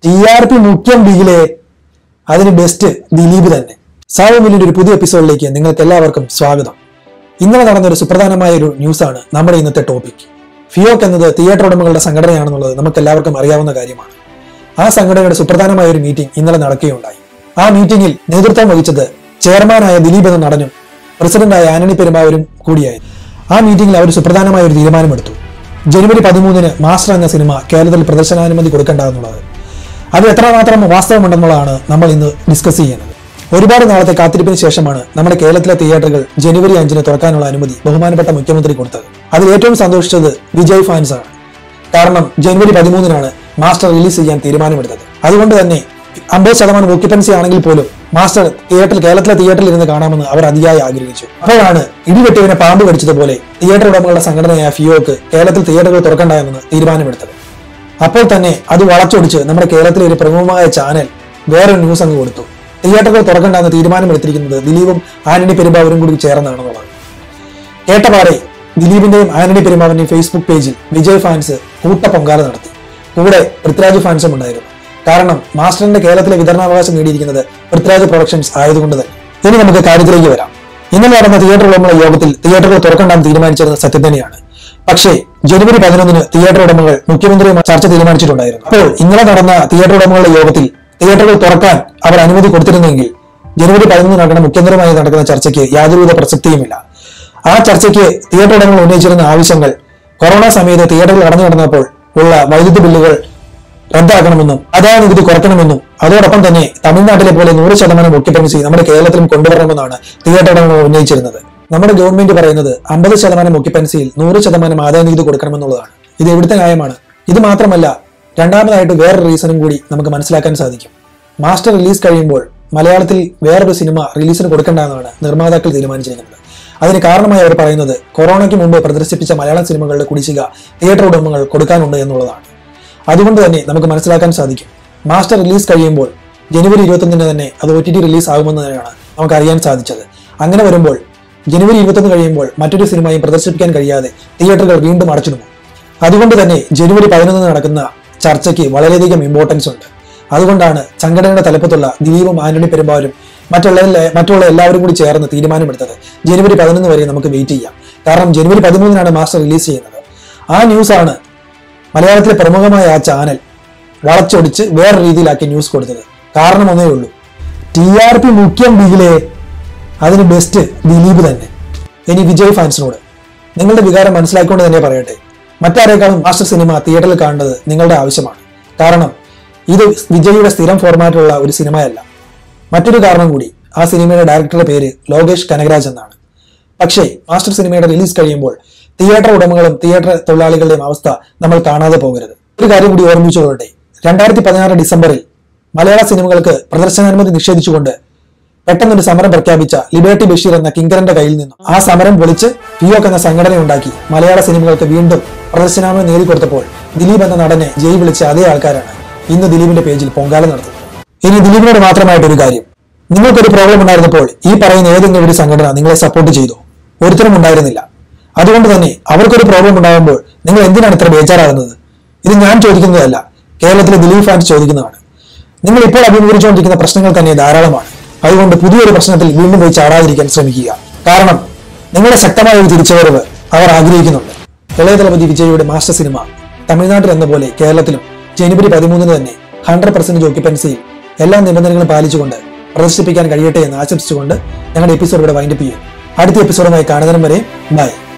T R P മുഖ്യം ബിഗിലെ അതിന് best Dileep തന്നെ സാവു മില്ലിന്റെ ഒരു പുതിയ എപ്പിസോഡിലേക്ക് നിങ്ങൾക്ക് എല്ലാവർക്കും സ്വാഗതം ഇന്നലെ നടന്ന ഒരു സുപ്രധാനമായ ഒരു ന്യൂസാണ് നമ്മുടെ ഇന്നത്തെ ടോപ്പിക് ഫിയോക്ക് എന്നത് തിയേറ്റർ ഉടമകളുടെ സംഘടനയാണെന്നുള്ളത് നമുക്ക് എല്ലാവർക്കും അറിയാവുന്ന കാര്യമാണ് ആ സംഘടനയുടെ സുപ്രധാനമായ ഒരു മീറ്റിംഗ് ഇന്നലെ നടക്കുകയുണ്ടായി ആ മീറ്റിംഗിൽ നേതൃത്വം വഹിച്ചത് ചെയർമാനായ ദിലീപ് എന്ന നടനും പ്രസിഡന്റായ ആന്റണി പെരുമ്പാവൂരും കൂടിയായിരുന്നു ആ മീറ്റിംഗിൽ അവർ സുപ്രധാനമായ ഒരു തീരുമാനമെടുത്തു ജനുവരി പതിമൂന്നിന് മാസ്റ്റർ എന്ന സിനിമ കേരളത്തിൽ പ്രദർശനാനുമതി കൊടുക്കേണ്ട എന്നുള്ളത് അത് എത്രമാത്രം വാസ്തവമുണ്ടെന്നുള്ളതാണ് നമ്മൾ ഇന്ന് ഡിസ്കസ് ചെയ്യുന്നത് ഒരുപാട് നാളത്തെ കാത്തിരിപ്പിന് ശേഷമാണ് നമ്മുടെ കേരളത്തിലെ തിയേറ്ററുകൾ ജനുവരി അഞ്ചിന് തുറക്കാനുള്ള അനുമതി ബഹുമാനപ്പെട്ട മുഖ്യമന്ത്രി കൊടുത്തത് അതിൽ ഏറ്റവും സന്തോഷിച്ചത് വിജയ് ഫാൻസ് ആണ് കാരണം ജനുവരി പതിമൂന്നിനാണ് മാസ്റ്റർ റിലീസ് ചെയ്യാൻ തീരുമാനമെടുത്തത് അതുകൊണ്ട് തന്നെ അമ്പത് ശതമാനം ഓക്യുപ്പൻസി ആണെങ്കിൽ പോലും മാസ്റ്റർ തിയേറ്ററിൽ കേരളത്തിലെ തിയേറ്ററിൽ ഇരുന്ന് കാണാമെന്ന് അവർ അതിയായി ആഗ്രഹിച്ചു അപ്പോഴാണ് ഇടിവെട്ടിവിനെ പാമ്പ് കടിച്ചതുപോലെ തിയേറ്റർ ഉടമകളുടെ സംഘടനയായ ഫിയോക്ക് കേരളത്തിൽ തിയേറ്ററുകൾ തുറക്കണ്ട എന്ന് തീരുമാനമെടുത്തത് അപ്പോൾ തന്നെ അത് വളച്ചൊടിച്ച് നമ്മുടെ കേരളത്തിലെ ഒരു പ്രമുഖമായ ചാനൽ വേറൊരു ന്യൂസ് അങ്ങ് കൊടുത്തു തിയേറ്ററുകൾ തുറക്കണ്ട എന്ന് തീരുമാനമെടുത്തിരിക്കുന്നത് ദിലീപും ആന്റണി പെരുമ്പാവൂരും കൂടി ചേർന്നാണെന്നുള്ളത് കേട്ടപാടെ ദിലീപിന്റെയും ആന്റണി പെരുമാവന്റെയും ഫേസ്ബുക്ക് പേജിൽ വിജയ് ഫാൻസ് കൂട്ട പൊങ്കാല നടത്തി കൂടെ പൃഥ്വിരാജ് ഫാൻസും ഉണ്ടായിരുന്നു കാരണം മാസ്റ്ററിന്റെ കേരളത്തിലെ വിതരണാവകാശം നേടിയിരിക്കുന്നത് പൃഥ്വിരാജ് പ്രൊഡക്ഷൻസ് ആയതുകൊണ്ട് തന്നെ ഇനി നമുക്ക് കാര്യത്തിലേക്ക് വരാം ഇന്നലെ നടന്ന തിയേറ്റർ ഉടമകളുടെ യോഗത്തിൽ തിയേറ്ററുകൾ തുറക്കണ്ടെന്ന് തീരുമാനിച്ചത് സത്യം തന്നെയാണ് പക്ഷേ ജനുവരി പതിനൊന്നിന് തിയേറ്റർ ഉടമകൾ മുഖ്യമന്ത്രിയുമായി ചർച്ച തീരുമാനിച്ചിട്ടുണ്ടായിരുന്നു അപ്പോൾ ഇന്നലെ നടന്ന തിയേറ്റർ ഉടമകളുടെ യോഗത്തിൽ തിയേറ്ററുകൾ തുറക്കാൻ അവർ അനുമതി കൊടുത്തിരുന്നെങ്കിൽ ജനുവരി പതിനൊന്ന് നടക്കുന്ന മുഖ്യമന്ത്രിയുമായി നടക്കുന്ന ചർച്ചയ്ക്ക് യാതൊരുവിധ പ്രസക്തിയുമില്ല ആ ചർച്ചയ്ക്ക് തിയേറ്റർ ഉടമകൾ ഉന്നയിച്ചിരുന്ന ആവശ്യങ്ങൾ കൊറോണ സമയത്ത് തിയേറ്ററുകൾ അടഞ്ഞു നടന്നപ്പോൾ ഉള്ള വൈദ്യുതി ബില്ലുകൾ റദ്ദാക്കണമെന്നും ആദായ നികുതി കുറയ്ക്കണമെന്നും അതോടൊപ്പം തന്നെ തമിഴ്നാട്ടിലെ പോലെ നൂറ് ശതമാനം ഒക്യുപ്പൻസി നമ്മുടെ കേരളത്തിലും കൊണ്ടുവരണമെന്നാണ് തിയേറ്റർ ഉടമകൾ ഉന്നയിച്ചിരുന്നത് നമ്മുടെ ഗവൺമെന്റ് പറയുന്നത് അമ്പത് ശതമാനം ഒക്യുപ്പൻസിയിൽ നൂറ് ശതമാനം ആദായ നികുതി കൊടുക്കണമെന്നുള്ളതാണ് ഇത് എവിടുത്തെ ന്യായമാണ് ഇത് മാത്രമല്ല രണ്ടാമതായിട്ട് വേറൊരു റീസണും കൂടി നമുക്ക് മനസ്സിലാക്കാൻ സാധിക്കും മാസ്റ്റർ റിലീസ് കഴിയുമ്പോൾ മലയാളത്തിൽ വേറൊരു സിനിമ റിലീസിന് കൊടുക്കേണ്ടതെന്നാണ് നിർമ്മാതാക്കൾ തീരുമാനിച്ചിരിക്കുന്നത് അതിന് കാരണമായി അവർ പറയുന്നത് കൊറോണയ്ക്ക് മുമ്പ് പ്രദർശിപ്പിച്ച മലയാളം സിനിമകളുടെ കുടിശ്ശിക തിയേറ്റർ ഉടമകൾ കൊടുക്കാനുണ്ട് എന്നുള്ളതാണ് അതുകൊണ്ട് തന്നെ നമുക്ക് മനസ്സിലാക്കാൻ സാധിക്കും മാസ്റ്റർ റിലീസ് കഴിയുമ്പോൾ ജനുവരി ഇരുപത്തൊന്നിന് തന്നെ അത് ഒ ടി ടി റിലീസ് ആകുമെന്നതാണ് നമുക്ക് അറിയാൻ സാധിച്ചത് അങ്ങനെ വരുമ്പോൾ ജനുവരി ഇരുപത്തൊന്ന് കഴിയുമ്പോൾ മറ്റൊരു സിനിമയും പ്രദർശിപ്പിക്കാൻ കഴിയാതെ തിയേറ്ററുകൾ വീണ്ടും അടച്ചിടുമോ അതുകൊണ്ട് തന്നെ ജനുവരി പതിനൊന്നിന് നടക്കുന്ന ചർച്ചയ്ക്ക് വളരെയധികം ഇമ്പോർട്ടൻസ് ഉണ്ട് അതുകൊണ്ടാണ് സംഘടനയുടെ തലപ്പത്തുള്ള ദിലീപും ആന്റണി പെരുമ്പാവരും മറ്റുള്ള എല്ലാ- മറ്റുള്ള എല്ലാവരും കൂടി ചേർന്ന് തീരുമാനമെടുത്തത് ജനുവരി പതിനൊന്ന് വരെ നമുക്ക് വെയിറ്റ് ചെയ്യാം കാരണം ജനുവരി പതിമൂന്നിനാണ് മാസ്റ്റർ റിലീസ് ചെയ്യുന്നത് ആ ന്യൂസാണ് മലയാളത്തിലെ പ്രമുഖമായ ആ ചാനൽ വളച്ചൊടിച്ച് വേറെ രീതിയിലാക്കി ന്യൂസ് കൊടുത്തത് കാരണം ഒന്നേ ഉള്ളൂ ടി ആർ പി മുഖ്യം ബിഗിലെ അതിന് ബെസ്റ്റ് ദിലീപ് തന്നെ ഇനി വിജയ് ഫാൻസിനോട് നിങ്ങളുടെ വികാരം മനസ്സിലാക്കിക്കൊണ്ട് തന്നെ പറയട്ടെ മറ്റാരേക്കാളും മാസ്റ്റർ സിനിമ തിയേറ്ററിൽ കാണേണ്ടത് നിങ്ങളുടെ ആവശ്യമാണ് കാരണം ഇത് വിജയുടെ സ്ഥിരം ഫോർമാറ്റിലുള്ള ഒരു സിനിമയല്ല മറ്റൊരു കാരണം കൂടി ആ സിനിമയുടെ ഡയറക്ടറുടെ പേര് ലോകേഷ് കനകരാജ് എന്നാണ് പക്ഷേ മാസ്റ്റർ സിനിമയുടെ റിലീസ് കഴിയുമ്പോൾ തിയേറ്റർ ഉടമകളും തിയേറ്റർ തൊഴിലാളികളുടെയും അവസ്ഥ നമ്മൾ കാണാതെ പോകരുത് ഒരു കാര്യം കൂടി ഓർമ്മിച്ചുകൊള്ളട്ടെ രണ്ടായിരത്തി പതിനാറ് ഡിസംബറിൽ മലയാള സിനിമകൾക്ക് പ്രദർശനാനുമതി നിഷേധിച്ചുകൊണ്ട് പെട്ടെന്നൊരു സമരം പ്രഖ്യാപിച്ച ലിബർട്ടി ബഷീർ എന്ന കിങ്കരന്റെ കയ്യിൽ നിന്നും ആ സമരം പൊളിച്ച് ഫിയോക്ക് എന്ന സംഘടന ഉണ്ടാക്കി മലയാള സിനിമകൾക്ക് വീണ്ടും പ്രദർശനാനുമതി നേടിക്കൊടുത്തപ്പോൾ ദിലീപ് എന്ന നടനെ ജയ് വിളിച്ച അതേ ആൾക്കാരാണ് ഇന്ന് ദിലീപിന്റെ പേജിൽ പൊങ്കാല നടത്തുന്നത് ഇനി ദിലീപിനോട് മാത്രമായിട്ടൊരു കാര്യം നിങ്ങൾക്കൊരു പ്രോബ്ലം ഉണ്ടായിരുന്നപ്പോൾ ഈ പറയുന്ന ഏതെങ്കിലും ഒരു സംഘടന നിങ്ങളെ സപ്പോർട്ട് ചെയ്തോ ഒരുത്തരും ഉണ്ടായിരുന്നില്ല അതുകൊണ്ട് തന്നെ അവർക്കൊരു പ്രോബ്ലം ഉണ്ടാകുമ്പോൾ നിങ്ങൾ എന്തിനാണ് ഇത്ര ബേജാറാകുന്നത് ഇത് ഞാൻ ചോദിക്കുന്നതല്ല കേരളത്തിലെ ദിലീപ് ഫാൻസ് ചോദിക്കുന്നതാണ് നിങ്ങൾ ഇപ്പോൾ അഭിമുഖീകരിച്ചുകൊണ്ടിരിക്കുന്ന പ്രശ്നങ്ങൾ തന്നെ ധാരാളമാണ് അതുകൊണ്ട് പുതിയൊരു പ്രശ്നത്തിൽ വീണ്ടും പോയി ചാടാതിരിക്കാൻ ശ്രമിക്കുക കാരണം നിങ്ങളുടെ ശക്തമായ ഒരു തിരിച്ചുവരവ് അവർ ആഗ്രഹിക്കുന്നുണ്ട് ഇളയ ദളപതി വിജയുടെ മാസ്റ്റർ സിനിമ തമിഴ്നാട്ടിൽ എന്ന പോലെ കേരളത്തിലും ജനുവരി പതിമൂന്നിന് തന്നെ ഹൺഡ്രഡ് പെർസെന്റ് ഓക്യുപ്പൻസിയിൽ എല്ലാ നിബന്ധനകളും പാലിച്ചുകൊണ്ട് പ്രദർശിപ്പിക്കാൻ കഴിയട്ടെ എന്ന് ആശംസിച്ചുകൊണ്ട് ഞങ്ങളുടെ എപ്പിസോഡ് ഇവിടെ വൈൻഡപ്പ് ചെയ്യും അടുത്ത എപ്പിസോഡുമായി കാണുന്നതിനും വരെ ബൈ